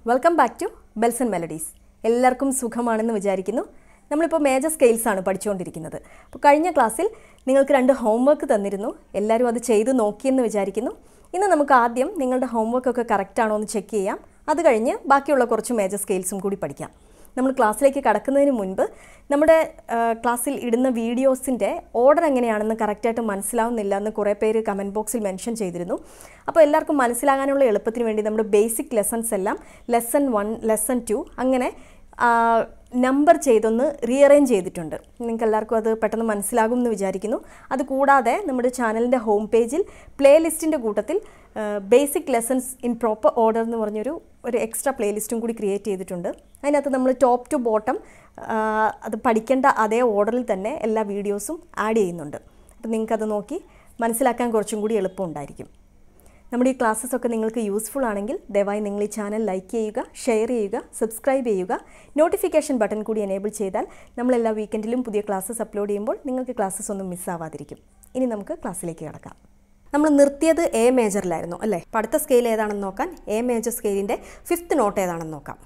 welcome back to bells and melodies എല്ലാവർക്കും സുഖമാണെന്ന് വിചാരിക്കുന്നു നമ്മളിപ്പോൾ മേജർ സ്കെയിൽസ് ആണ് പഠിച്ചുകൊണ്ടിരിക്കുന്നത് അപ്പോൾ കഴിഞ്ഞ ക്ലാസ്സിൽ നിങ്ങൾക്ക് രണ്ട് ഹോംവർക്ക് തന്നിരുന്നു എല്ലാവരും അത് ചെയ്ത് നോക്കിയെന്ന് വിചാരിക്കുന്നു ഇന്ന് നമുക്ക് ആദ്യം നിങ്ങളുടെ ഹോംവർക്ക് ഒക്കെ കറക്റ്റ് ആണോ എന്ന് ചെക്ക് ചെയ്യാം അത് കഴിഞ്ഞ് ബാക്കിയുള്ള കുറച്ച് മേജർ സ്കെയിൽസും കൂടി പഠിക്കാം നമ്മൾ ക്ലാസ്സിലേക്ക് കടക്കുന്നതിന് മുൻപ് നമ്മുടെ ആ, ക്ലാസ്സിൽ ഇടുന്ന വീഡിയോസിൻ്റെ ഓർഡർ എങ്ങനെയാണെന്ന് കറക്റ്റായിട്ട് മനസ്സിലാവുന്നില്ല എന്ന് കുറേ പേര് കമൻറ്റ് ബോക്സിൽ മെൻഷൻ ചെയ്തിരുന്നു അപ്പോൾ എല്ലാവർക്കും മനസ്സിലാകാനുള്ള എളുപ്പത്തിന് വേണ്ടി നമ്മുടെ ബേസിക് ലെസൺസ് എല്ലാം ലെസൺ വൺ ലെസൺ ടു അങ്ങനെ നമ്പർ ചെയ്തൊന്ന് റീഅറേഞ്ച് ചെയ്തിട്ടുണ്ട് നിങ്ങൾക്ക് എല്ലാവർക്കും അത് പെട്ടെന്ന് മനസ്സിലാകും എന്ന് വിചാരിക്കുന്നു അത് കൂടാതെ നമ്മുടെ ചാനലിൻ്റെ ഹോം പേജിൽ പ്ലേലിസ്റ്റിൻ്റെ കൂട്ടത്തിൽ basic lessons in proper order എന്ന് പറഞ്ഞൊരു ഒരു എക്സ്ട്രാ പ്ലേലിസ്റ്റും കൂടി ക്രിയേറ്റ് ചെയ്തിട്ടുണ്ട് അതിനകത്ത് നമ്മൾ ടോപ്പ് ടു ബോട്ടം അത് പഠിക്കേണ്ട അതേ ഓർഡറിൽ തന്നെ എല്ലാ വീഡിയോസും ആഡ് ചെയ്യുന്നുണ്ട് അപ്പോൾ നിങ്ങൾക്കത് നോക്കി മനസ്സിലാക്കാൻ കുറച്ചും കൂടി എളുപ്പമുണ്ടായിരിക്കും നമ്മുടെ ഈ ക്ലാസ്സസ് ഒക്കെ നിങ്ങൾക്ക് യൂസ്ഫുൾ ആണെങ്കിൽ ദയവായി നിങ്ങൾ ഈ ചാനൽ ലൈക്ക് ചെയ്യുക ഷെയർ ചെയ്യുക സബ്സ്ക്രൈബ് ചെയ്യുക നോട്ടിഫിക്കേഷൻ ബട്ടൺ കൂടി എനേബിൾ ചെയ്താൽ നമ്മൾ എല്ലാ വീക്കെൻഡിലും പുതിയ ക്ലാസ്സസ് അപ്ലോഡ് ചെയ്യുമ്പോൾ നിങ്ങൾക്ക് ക്ലാസ്സസ് ഒന്നും മിസ്സാവാതിരിക്കും ഇനി നമുക്ക് ക്ലാസ്സിലേക്ക് കിടക്കാം നമ്മൾ നിർത്തിയത് എ മേജറിലായിരുന്നു അല്ലേ അപ്പോൾ അടുത്ത സ്കെയിൽ ഏതാണെന്ന് നോക്കാൻ എ മേജർ സ്കെയിലിൻ്റെ ഫിഫ്ത്ത് നോട്ട് ഏതാണെന്ന് നോക്കാം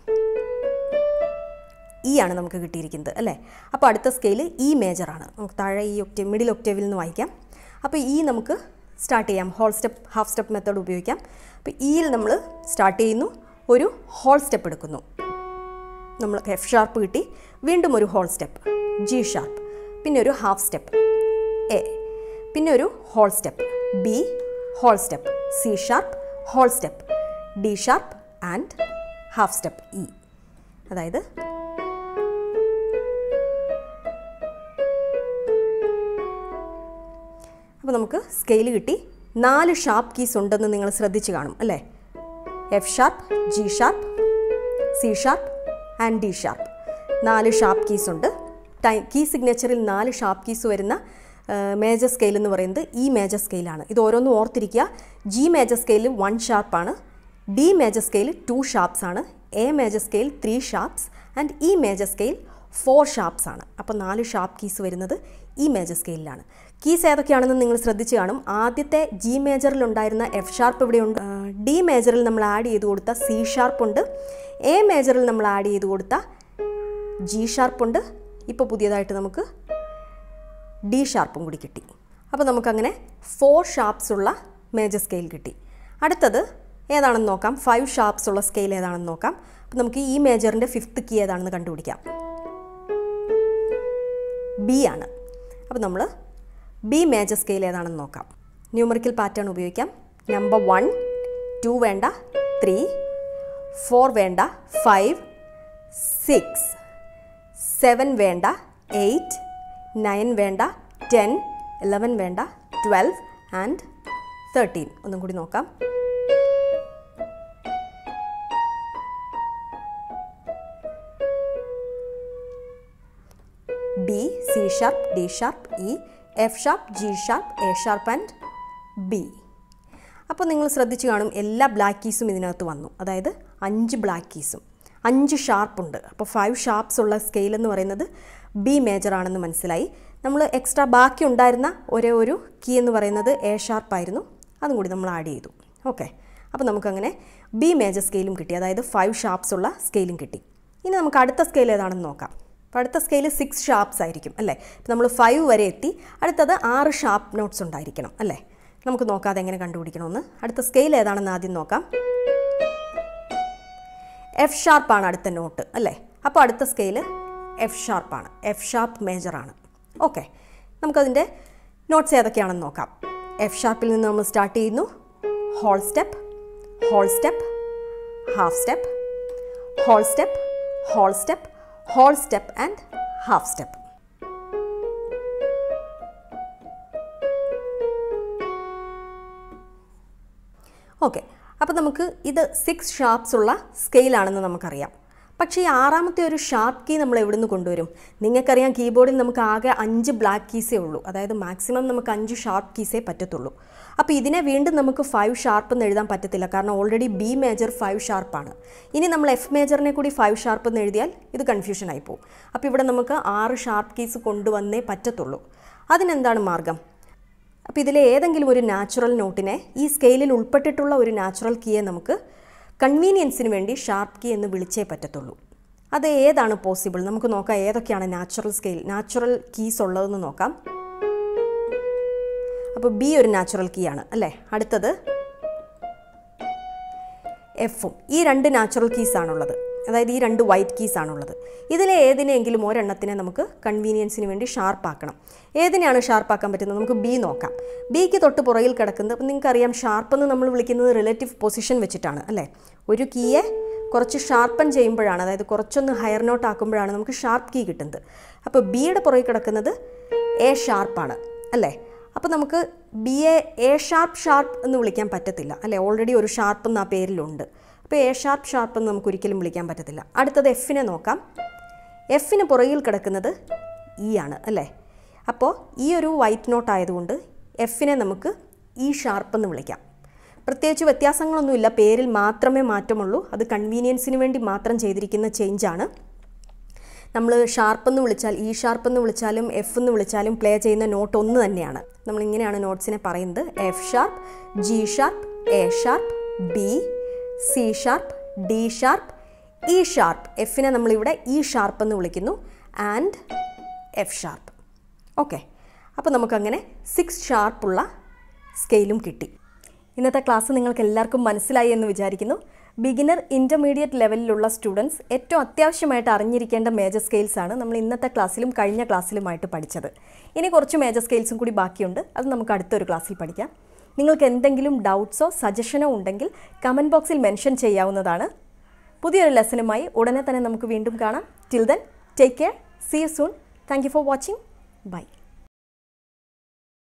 ഇ ആണ് നമുക്ക് കിട്ടിയിരിക്കുന്നത് അല്ലേ അപ്പോൾ അടുത്ത സ്കെയിൽ ഇ മേജറാണ് നമുക്ക് താഴെ ഈ ഒക്ടേവ് മിഡിൽ ഒക്ടേവിൽ നിന്ന് വായിക്കാം അപ്പോൾ ഈ നമുക്ക് സ്റ്റാർട്ട് ചെയ്യാം whole step half step method ഉപയോഗിക്കാം അപ്പോൾ ഇയിൽ നമ്മൾ സ്റ്റാർട്ട് ചെയ്യുന്നു ഒരു ഹോൾ സ്റ്റെപ്പ് എടുക്കുന്നു നമ്മൾ എഫ് ഷാർപ്പ് കിട്ടി വീണ്ടും ഒരു ഹോൾ സ്റ്റെപ്പ് ജി ഷാർപ്പ് പിന്നെ ഒരു ഹാഫ് സ്റ്റെപ്പ് എ പിന്നെ ഒരു whole step B whole step C sharp whole step D sharp and half step E അതായത് അപ്പോൾ നമുക്ക് സ്കെയിൽ കിട്ടി നാല് ഷാർപ്പ് കീസ് ഉണ്ടെന്ന് നിങ്ങൾ ശ്രദ്ധിച്ച് കാണും അല്ലേ F sharp G sharp C sharp and D sharp നാല് ഷാർപ്പ് കീസ് ഉണ്ട് ടൈ കീ സിഗ്നേച്ചറിൽ നാല് ഷാർപ്പ് കീസ് വരുന്ന മേജർ സ്കെയിൽ എന്ന് പറയുന്നത് ഈ മേജർ സ്കെയിലാണ് ഇത് ഓരോന്നും ഓർത്തിരിക്കുക ജി മേജർ സ്കെയിൽ വൺ ഷാർപ്പാണ് D major scale two sharps ആണ് A major scale three sharps and E major scale four sharps ആണ് അപ്പോൾ നാല് ഷാർപ്പ് കീസ് വരുന്നത് ഈ മേജർ സ്കെയിലാണ് കീസ് ഏതൊക്കെയാണെന്ന് നിങ്ങൾ ശ്രദ്ധിച്ച് കാണും ആദ്യത്തെ ജി മേജറിൽ ഉണ്ടായിരുന്ന എഫ് ഷാർപ്പ് ഇവിടെയുണ്ട് ആ, ഡി മേജറിൽ നമ്മൾ ആഡ് ചെയ്ത് കൊടുത്ത സി ഷാർപ്പ് ഉണ്ട് എ മേജറിൽ നമ്മൾ ആഡ് ചെയ്ത് കൊടുത്ത ജി ഷാർപ്പ് ഉണ്ട് ഇപ്പോൾ പുതിയതായിട്ട് നമുക്ക് ഡി ഷാർപ്പും കൂടി കിട്ടി അപ്പോൾ നമുക്കങ്ങനെ ഫോർ ഷാർപ്സ് ഉള്ള മേജർ സ്കെയിൽ കിട്ടി അടുത്തത് ഏതാണെന്ന് നോക്കാം ഫൈവ് ഷാർപ്സ് ഉള്ള സ്കെയിൽ ഏതാണെന്ന് നോക്കാം അപ്പോൾ നമുക്ക് ഈ മേജറിൻ്റെ ഫിഫ്ത്ത് കീ ഏതാണെന്ന് കണ്ടുപിടിക്കാം ബി ആണ് അപ്പോൾ നമ്മൾ ബി മേജർ സ്കെയിൽ ഏതാണെന്ന് നോക്കാം ന്യൂമറിക്കൽ പാറ്റേൺ ഉപയോഗിക്കാം നമ്പർ വൺ ടു വേണ്ട ത്രീ ഫോർ വേണ്ട ഫൈവ് സിക്സ് സെവൻ വേണ്ട എയ്റ്റ് നയൻ വേണ്ട ടെൻ ഇലവൻ വേണ്ട ട്വൽവ് ആൻഡ് തേർട്ടീൻ ഒന്നും കൂടി നോക്കാം B C sharp D sharp E F sharp G sharp A sharp and B അപ്പോൾ നിങ്ങൾ ശ്രദ്ധിച്ച് കാണും എല്ലാ ബ്ലാക്ക് കീസും ഇതിനകത്ത് വന്നു അതായത് അഞ്ച് ബ്ലാക്ക് കീസും അഞ്ച് ഷാർപ്പുണ്ട് അപ്പോൾ ഫൈവ് ഷാർപ്സ് ഉള്ള സ്കെയിൽ എന്ന് പറയുന്നത് ബി മേജർ ആണെന്ന് മനസ്സിലായി നമ്മൾ എക്സ്ട്രാ ബാക്കി ഉണ്ടായിരുന്ന ഒരേ ഒരു കീ എന്ന് പറയുന്നത് എ ഷാർപ്പായിരുന്നു അതും കൂടി നമ്മൾ ആഡ് ചെയ്തു ഓക്കെ അപ്പോൾ നമുക്കങ്ങനെ ബി മേജർ സ്കെയിലും കിട്ടി അതായത് ഫൈവ് ഷാർപ്സ് ഉള്ള സ്കെയിലും കിട്ടി ഇനി നമുക്ക് അടുത്ത സ്കെയിൽ ഏതാണെന്ന് നോക്കാം അപ്പോൾ അടുത്ത സ്കെയിൽ സിക്സ് ഷാർപ്സ് ആയിരിക്കും അല്ലേ ഇപ്പോൾ നമ്മൾ ഫൈവ് വരെ എത്തി അടുത്തത് ആറ് ഷാർപ്പ് നോട്ട്സ് ഉണ്ടായിരിക്കണം അല്ലേ നമുക്ക് നോക്കാതെ എങ്ങനെ കണ്ടുപിടിക്കണമെന്ന് അടുത്ത സ്കെയിൽ ഏതാണെന്ന് ആദ്യം നോക്കാം എഫ് ഷാർപ്പാണ് അടുത്ത നോട്ട് അല്ലേ അപ്പോൾ അടുത്ത സ്കെയിൽ എഫ് ഷാർപ്പാണ് എഫ് ഷാർപ്പ് മേജറാണ് ഓക്കെ നമുക്കതിൻ്റെ നോട്ട്സ് ഏതൊക്കെയാണെന്ന് നോക്കാം എഫ് ഷാർപ്പിൽ നിന്ന് നമ്മൾ സ്റ്റാർട്ട് ചെയ്യുന്നു whole step whole step half step whole step whole step whole step and half step okay അപ്പോൾ നമുക്ക് ഇത് സിക്സ് ഷാർപ്സ് ഉള്ള സ്കെയിലാണെന്ന് നമുക്കറിയാം പക്ഷേ ഈ ആറാമത്തെ ഒരു ഷാർപ്പ് കീ നമ്മൾ എവിടെ നിന്ന് കൊണ്ടുവരും നിങ്ങൾക്കറിയാം കീബോർഡിൽ നമുക്ക് ആകെ അഞ്ച് ബ്ലാക്ക് കീസേ ഉള്ളൂ അതായത് മാക്സിമം നമുക്ക് അഞ്ച് ഷാർപ്പ് കീസേ പറ്റത്തുള്ളൂ അപ്പോൾ ഇതിനെ വീണ്ടും നമുക്ക് ഫൈവ് ഷാർപ്പ് എന്ന് എഴുതാൻ പറ്റത്തില്ല കാരണം ഓൾറെഡി ബി മേജർ ഫൈവ് ഷാർപ്പാണ് ഇനി നമ്മൾ എഫ് മേജറിനെ കൂടി ഫൈവ് ഷാർപ്പ് എന്ന് എഴുതിയാൽ ഇത് കൺഫ്യൂഷൻ ആയി പോകും അപ്പോൾ ഇവിടെ നമുക്ക് ആറ് ഷാർപ്പ് കീസ് കൊണ്ടുവന്നേ പറ്റത്തുള്ളൂ അതിനെന്താണ് മാർഗം അപ്പോൾ ഇതിലെ ഏതെങ്കിലും ഒരു നാച്ചുറൽ നോട്ടിനെ ഈ സ്കെയിലിൽ ഉൾപ്പെട്ടിട്ടുള്ള ഒരു നാച്ചുറൽ കീയെ നമുക്ക് കൺവീനിയൻസിന് വേണ്ടി ഷാർപ്പ് കീ എന്ന് വിളിച്ചേ പറ്റത്തുള്ളൂ അത് ഏതാണ് പോസിബിൾ നമുക്ക് നോക്കാം ഏതൊക്കെയാണ് നാച്ചുറൽ സ്കെയിൽ നാച്ചുറൽ കീസ് ഉള്ളതെന്ന് നോക്കാം അപ്പോൾ ബി ഒരു നാച്ചുറൽ കീ ആണ് അല്ലേ അടുത്തത് എഫും ഈ രണ്ട് നാച്ചുറൽ കീസ് ആണുള്ളത് അതായത് ഈ രണ്ട് വൈറ്റ് കീസ് ആണുള്ളത് ഇതിലെ ഏതിനെങ്കിലും ഒരെണ്ണത്തിനെ നമുക്ക് കൺവീനിയൻസിന് വേണ്ടി ഷാർപ്പാക്കണം ഏതിനെയാണ് ഷാർപ്പാക്കാൻ പറ്റുന്നത് നമുക്ക് ബി നോക്കാം ബിക്ക് തൊട്ട് പുറകിൽ കിടക്കുന്നത് അപ്പം നിങ്ങൾക്കറിയാം ഷാർപ്പ് എന്ന് നമ്മൾ വിളിക്കുന്നത് റിലേറ്റീവ് പൊസിഷൻ വെച്ചിട്ടാണ് അല്ലേ ഒരു കീയെ കുറച്ച് ഷാർപ്പൻ ചെയ്യുമ്പോഴാണ് അതായത് കുറച്ചൊന്ന് ഹയർ നോട്ട് ആക്കുമ്പോഴാണ് നമുക്ക് ഷാർപ്പ് കീ കിട്ടുന്നത് അപ്പോൾ ബിയുടെ പുറകിൽ കിടക്കുന്നത് എ ഷാർപ്പാണ് അല്ലേ അപ്പോൾ നമുക്ക് B A A sharp sharp എന്ന് വിളിക്കാൻ പറ്റത്തില്ല അല്ലേ ഓൾറെഡി ഒരു ഷാർപ്പ് എന്ന് ആ പേരിലുണ്ട് അപ്പോൾ എ ഷാർപ്പ് ഷാർപ്പ് എന്ന് നമുക്ക് ഒരിക്കലും വിളിക്കാൻ പറ്റത്തില്ല അടുത്തത് എഫിനെ നോക്കാം എഫിന് പുറകിൽ കിടക്കുന്നത് ഇ ആണ് അല്ലേ അപ്പോൾ ഈ ഒരു വൈറ്റ് നോട്ട് ആയതുകൊണ്ട് എഫിനെ നമുക്ക് ഇ ഷാർപ്പ് എന്ന് വിളിക്കാം പ്രത്യേകിച്ച് വ്യത്യാസങ്ങളൊന്നുമില്ല പേരിൽ മാത്രമേ മാറ്റമുള്ളൂ അത് കൺവീനിയൻസിന് വേണ്ടി മാത്രം ചെയ്തിരിക്കുന്ന ചേഞ്ചാണ് നമ്മൾ ഷാർപ്പ് എന്ന് വിളിച്ചാൽ ഇ ഷാർപ്പ് എന്ന് വിളിച്ചാലും എഫ് എന്ന് വിളിച്ചാലും പ്ലേ ചെയ്യുന്ന നോട്ട് ഒന്ന് തന്നെയാണ് നമ്മൾ ഇങ്ങനെയാണ് നോട്ട്സിനെ പറയുന്നത് F sharp G sharp A sharp B C sharp D sharp E sharp എഫിനെ നമ്മളിവിടെ ഇ ഷാർപ്പ് എന്ന് വിളിക്കുന്നു ആൻഡ് എഫ് ഷാർപ്പ് ഓക്കെ അപ്പോൾ നമുക്കങ്ങനെ സിക്സ് ഷാർപ്പുള്ള സ്കെയിലും കിട്ടി ഇന്നത്തെ ക്ലാസ് നിങ്ങൾക്ക് എല്ലാവർക്കും മനസ്സിലായി എന്ന് വിചാരിക്കുന്നു ബിഗിനർ ഇൻ്റർമീഡിയറ്റ് ലെവലിലുള്ള സ്റ്റുഡൻസ് ഏറ്റവും അത്യാവശ്യമായിട്ട് അറിഞ്ഞിരിക്കേണ്ട മേജർ സ്കെയിൽസ് ആണ് നമ്മൾ ഇന്നത്തെ ക്ലാസ്സിലും കഴിഞ്ഞ ക്ലാസ്സിലുമായിട്ട് പഠിച്ചത് ഇനി കുറച്ച് മേജർ സ്കെയിൽസും കൂടി ബാക്കിയുണ്ട് അത് നമുക്ക് അടുത്തൊരു ക്ലാസ്സിൽ പഠിക്കാം നിങ്ങൾക്ക് എന്തെങ്കിലും ഡൗട്ട്സോ സജഷനോ ഉണ്ടെങ്കിൽ കമൻറ്റ് ബോക്സിൽ മെൻഷൻ ചെയ്യാവുന്നതാണ് പുതിയൊരു ലെസനുമായി ഉടനെ തന്നെ നമുക്ക് വീണ്ടും കാണാം till then take care see you soon thank you for watching by